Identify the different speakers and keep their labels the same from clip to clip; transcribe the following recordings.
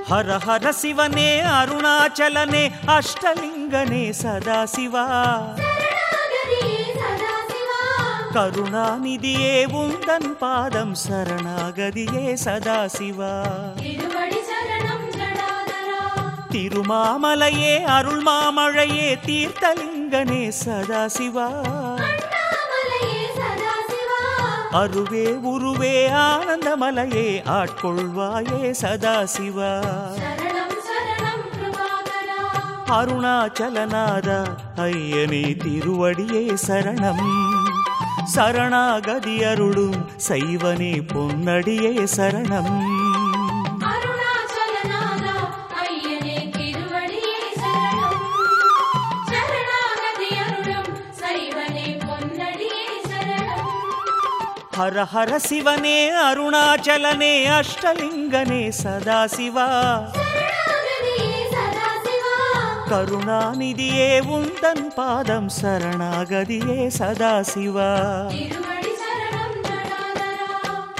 Speaker 1: ಹರ ಹರ ಶಿವನೇ ಅರುಣಾಚಲನೆ ಅಷ್ಟಲಿಂಗನೇ ಸದಾಶಿವ
Speaker 2: சரணாகதியே சதாசிவா
Speaker 1: கருணாநிதியே உந்தன் பாதம் சரணாகதியே சதாசிவா
Speaker 2: திருவடி சரணம் ஜடாதரா
Speaker 1: திருமாமலையே அருள் மாமழையே தீர்த்தலிங்கனே சதாசிவா
Speaker 2: அண்ணாமலையே சதாசிவா
Speaker 1: அருவே உருவே ஆனந்தமலையே ஆட்கொள்வாயே சதாசிவா
Speaker 2: சரணம் சரணம் கிருபாகரா
Speaker 1: அருணாச்சலநாத ஐயனே திருவடியே சரணம் சரணாகதி அருளும் சைவனே பொன்னடியே சரணம்
Speaker 2: அருணாச்சலநாதா ஐயனே திருவடியே சரணம் சரணாகதி அருளும் சைவனே பொன்னடியே சரணம்
Speaker 1: ஹர ஹர சிவனே அருணாச்சலனே அஷ்டலிங்கனே சதாசிவா
Speaker 2: சரணாகதியே சதாசிவா
Speaker 1: கருணாநிதியே உந்தன் பாதம் சரணாகதியே சதாசிவா
Speaker 2: திருவடி சரணம் ஜடாதரா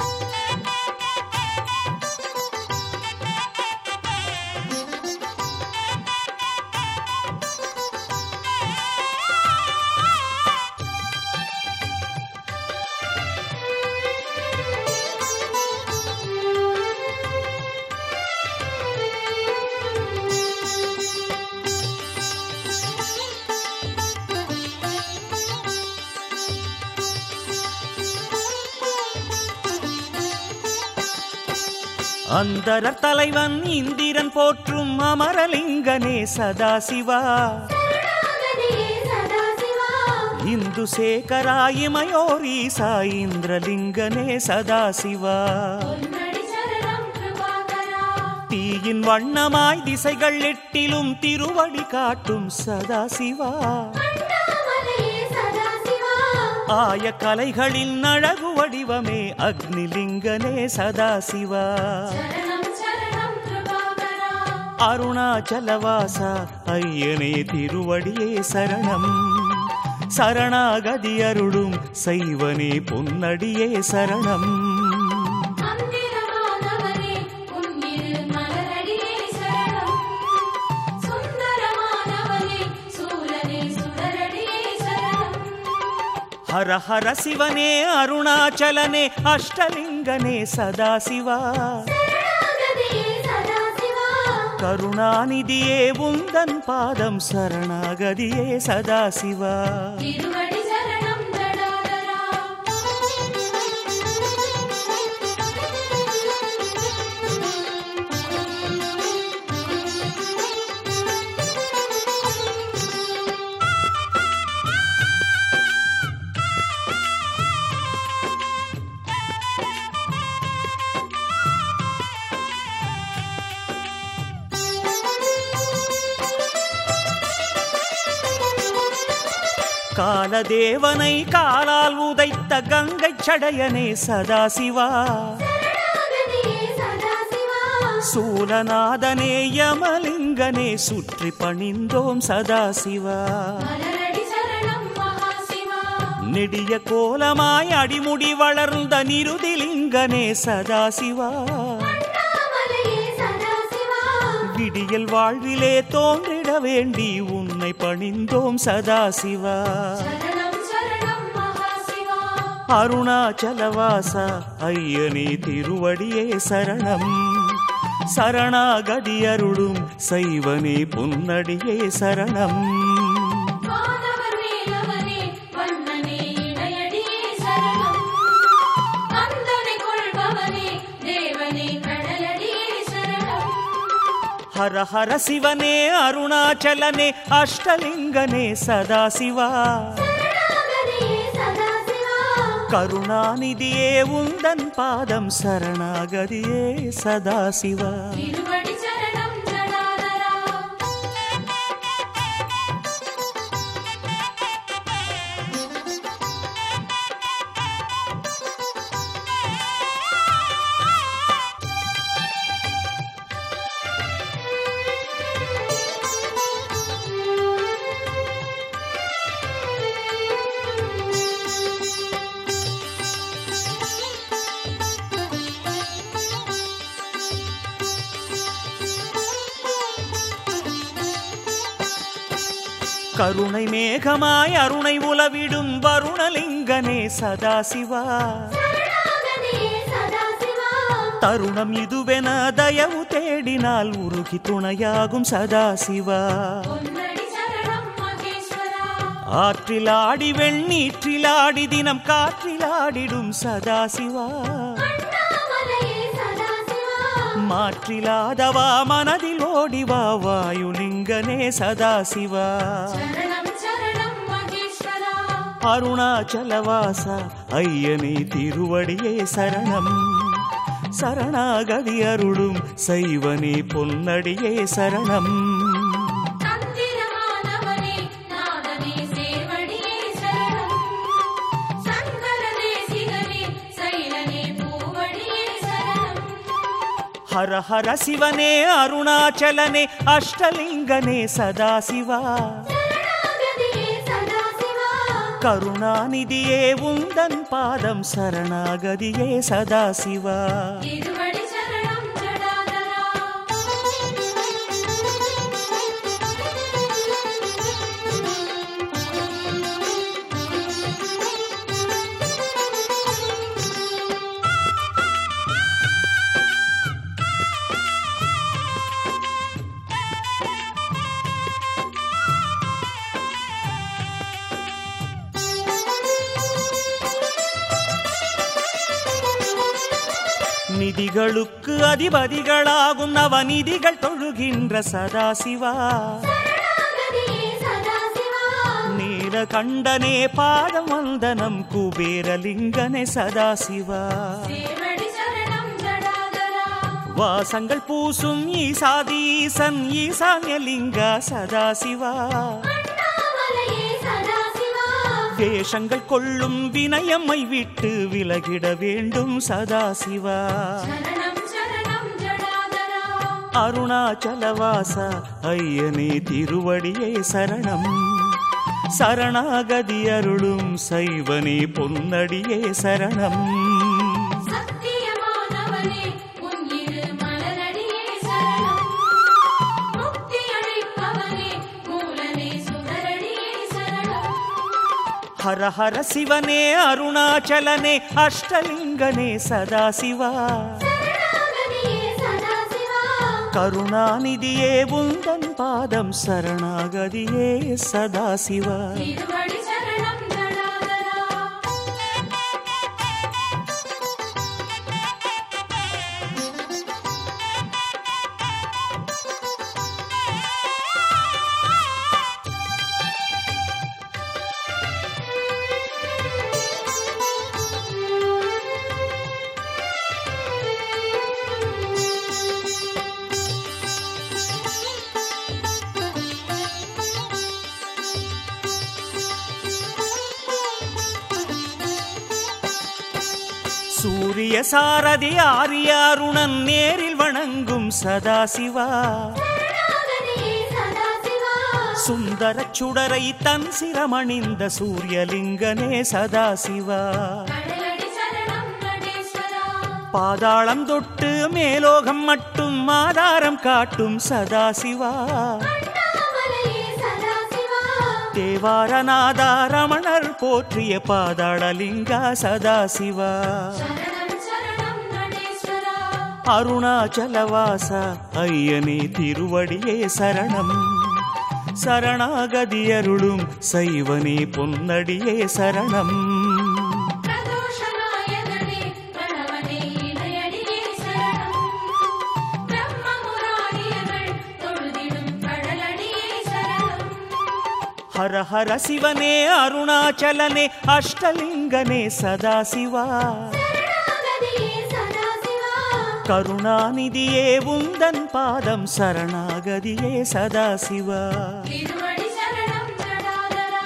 Speaker 1: அந்தரர் தலைவன் இந்திரன் போற்றும் அமரலிங்கனே சதாசிவா
Speaker 2: சரணாகதியே சதாசிவா
Speaker 1: இந்து சேகராயிமயோரீசா இந்திரலிங்கனே சதாசிவா
Speaker 2: பொன்னடி சரணம் கிருபாகரா
Speaker 1: தீயின் வண்ணமாய் திசைகள் எட்டிலும் திருவடி காட்டும் சதாசிவா
Speaker 2: அண்ணாமலையே சதாசிவா
Speaker 1: ஆய கலைகளின் அழகு வடிவமே அக்னிலிங்கனே சதாசிவா
Speaker 2: சரணம் சரணம் கிருபாகரா
Speaker 1: அருணாச்சலவாசா ஐயனே திருவடியே சரணம் சரணாகதி அருளும் சைவனே பொன்னடியே சரணம்
Speaker 2: மந்திரமானவனே உன்னிரு மலரடியே சரணம் சுந்தரமானவனே சூரனே சுடரடியே சரணம்
Speaker 1: ஹர ஹர சிவனே அருணாச்சலனே அஷ்டலிங்கனே சதாசிவா
Speaker 2: சரணாகதியே சதாசிவா
Speaker 1: கருணாநிதியே உந்தன் பாதம் சரணாகதியே சதாசிவா
Speaker 2: திருவடி சரணம் ஜடாதரா
Speaker 1: காலதேவனை காலால் உதைத்த கங்கை சடையனே சதாசிவா
Speaker 2: சரணாகதியே சதாசிவா
Speaker 1: சூலநாதனே யமலிங்கனே சுற்றி பணிந்தோம் சதாசிவா
Speaker 2: மலரடி சரணம் மகாசிவா
Speaker 1: நெடிய கோலமாய் அடிமுடி வளர்ந்த நிருதிலிங்கனே சதாசிவா
Speaker 2: அண்ணாமலையே சதாசிவா
Speaker 1: விடியல் வாழ்விலே தோன்றிட வேண்டி உன்னை பணிந்தோம் சதாசிவா
Speaker 2: சரணம் சரணம் மகாசிவா
Speaker 1: அருணாச்சலவாசா ஐயனே திருவடியே சரணம் சரணாகதி அருளும் சைவனே பொன்னடியே சரணம்
Speaker 2: வானவர் வேலவனே வண்ணனே இணையடியே சரணம் வந்தனை கொள்பவனே தேவனே கடலடியே சரணம்
Speaker 1: ஹர ஹர சிவனே அருணாச்சலனே அஷ்டலிங்கனே சதாசிவா
Speaker 2: சரணாகதியே சதாசிவா
Speaker 1: கருணாநிதியே உந்தன் பாதம் சரணாகதியே சதாசிவா
Speaker 2: திருவடி சரணம் ஜடாதரா
Speaker 1: கருணை மேகமாய் அருணை உலவிடும் வருணலிங்கனே சதாசிவா
Speaker 2: சரணாகதியே சதாசிவா
Speaker 1: தருணம் இதுவென தயவு தேடினால் உருகி துணையாகும் சதாசிவா
Speaker 2: பொன்னடி சரணம் மகேஸ்வரா
Speaker 1: ஆற்றிலாடி வெண்ணீற்றிலாடி தினம் காற்றிலாடிடும் சதாசிவா
Speaker 2: அண்ணாமலையே சதாசிவா
Speaker 1: மாற்றிலாதவா மனதில் ஓடிவா வாயுலிங்கனே சதாசிவா
Speaker 2: சரணம் சரணம் மகேஸ்வரா
Speaker 1: அருணாச்சலவாச ஐயனே திருவடியே சரணம் சரணாகதி அருளும் சைவனே பொன்னடியே சரணம்
Speaker 2: தந்திரமானவனே நாதனே சேவடியே சரணம் சங்கர தேசிகனே சைலனே பூவடியே சரணம்
Speaker 1: ஹர ஹர சிவனே அருணாச்சலனே அஷ்டலிங்கனே சதாசிவா
Speaker 2: சரணாகதியே சதாசிவா
Speaker 1: கருணாநிதியே உந்தன் பாதம் சரணாகதியே சதாசிவா
Speaker 2: திருவடி சரணம் ஜடாதரா
Speaker 1: நிதிகளுக்கு அதிபதிகளாகும் நவநிதிகள் தொழுகின்ற சதாசிவா
Speaker 2: சரணாகதியே சதாசிவா
Speaker 1: நீலகண்டனே பாதம் வந்தனம் குபேரலிங்கனே சதாசிவா
Speaker 2: சேவடி சரணம் ஜடாதரா
Speaker 1: வாசங்கள் பூசும் ஈசாதீசன் ஈசான்யலிங்க சதாசிவா
Speaker 2: அண்ணாமலையே சதாசிவா
Speaker 1: வேஷங்கள் கொள்ளும் வினயம்மை விட்டு விலகிட வேண்டும் சதாசிவா
Speaker 2: சரணம் சரணம் ஜடாதரா
Speaker 1: அருணாச்சலவாச ஐயனே திருவடியே சரணம் சரணாகதி அருளும் சைவனே பொன்னடியே சரணம்
Speaker 2: சத்தியமானவனே உன்னிரு மலரடியே சரணம் முக்தி அளிப்பவனே மூலனே சுடரடியே சரணம்
Speaker 1: ஹர ஹர சிவனே அருணாச்சலனே அஷ்டலிங்கனே சதாசிவா
Speaker 2: சரணாகதியே சதாசிவா
Speaker 1: கருணாநிதியே உந்தன் பாதம் சரணாகதியே சதாசிவா
Speaker 2: திருவடி சரணம் ஜடாதரா
Speaker 1: சூரிய சாரதி ஆரிய அருணன் நேரில் வணங்கும் சதாசிவா
Speaker 2: சரணாகதியே சதாசிவா
Speaker 1: சுந்தரச் சுடரை தன் சிரமணிந்த சூரியலிங்கனே சதாசிவா
Speaker 2: கடலடி சரணம் நடேஸ்வரா
Speaker 1: பாதாளம் தொட்டு மேலோகம் மட்டும் ஆதாரம் காட்டும் சதாசிவா
Speaker 2: அண்ணாமலையே சதாசிவா
Speaker 1: தேவாரநாதா ரமணர் போற்றிய பாதாளலிங்கா சதாசிவா
Speaker 2: சரணம் சரணம் நடேஸ்வரா
Speaker 1: அருணாச்சலவாச ஐயனே திருவடியே சரணம் சரணாகதி அருளும் சைவனே பொன்னடியே சரணம்
Speaker 2: பிரதோஷநாயகனே பிரணவனே இணையடியே சரணம் பிரம்ம முராரியர்கள் தொழுதிடும் கடலடியே சரணம்
Speaker 1: ஹர ஹர சிவனே அருணாச்சலனே அஷ்டலிங்கனே சதாசிவா
Speaker 2: சரணாகதியே சதாசிவா
Speaker 1: கருணாநிதியே உந்தன் பாதம் சரணாகதியே சதாசிவா
Speaker 2: திருவடி சரணம் ஜடாதரா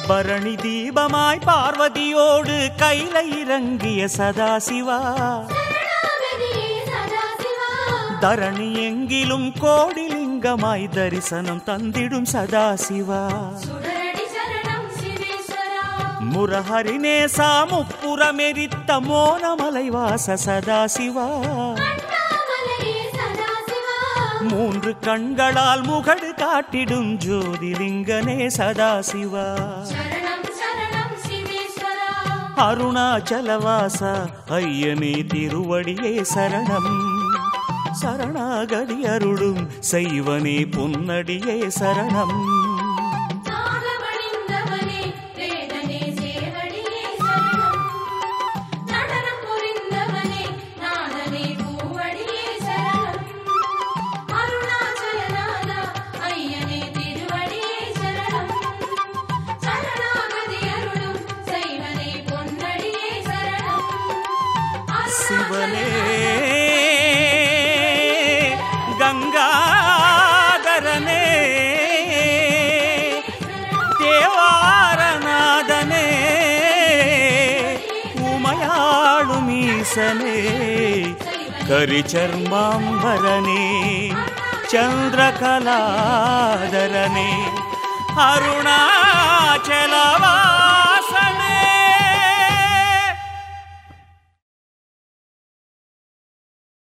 Speaker 1: பரணி தீபமாய் பார்வதியோடு கைல இறங்கிய சதாசிவா
Speaker 2: சரணாகதியே சதாசிவா
Speaker 1: தரணி எங்கிலும் கோடிலிங்கமாய் தரிசனம் தந்திடும் சதாசிவா
Speaker 2: சுடரடி சரணம் சிவேஸ்வரா
Speaker 1: முரஹரிநேசா முப்புறமெரித்த மோனமலைவாச சதாசிவா
Speaker 2: அண்ணாமலையே சதாசிவா
Speaker 1: மூன்று கண்களால் முகடு காட்டிடும் ஜோதிலிங்கனே சதாசிவா
Speaker 2: சரணம் சரணம் சிவேஸ்வரா
Speaker 1: அருணாச்சலவாச ஐயனே திருவடியே சரணம் சரணாகதி அருளும் செய்வனே பொன்னடியே சரணம்
Speaker 2: நாகமணிந்தவனே வேதனே சேவடியே சரணம் நடனம் புரிந்தவனே நாதனே பூவடியே சரணம் அருணாச்சலநாதா ஐயனே திருவடியே சரணம் சரணாகதி அருளும் செய்வனே பொன்னடியே சரணம்
Speaker 1: சிவனே கங்காதரனே தேவாரநாதனே உமையாளும் ஈசனே கரிச்சர்மாம்பரனே சந்திரகலாதரனே அருணாச்சல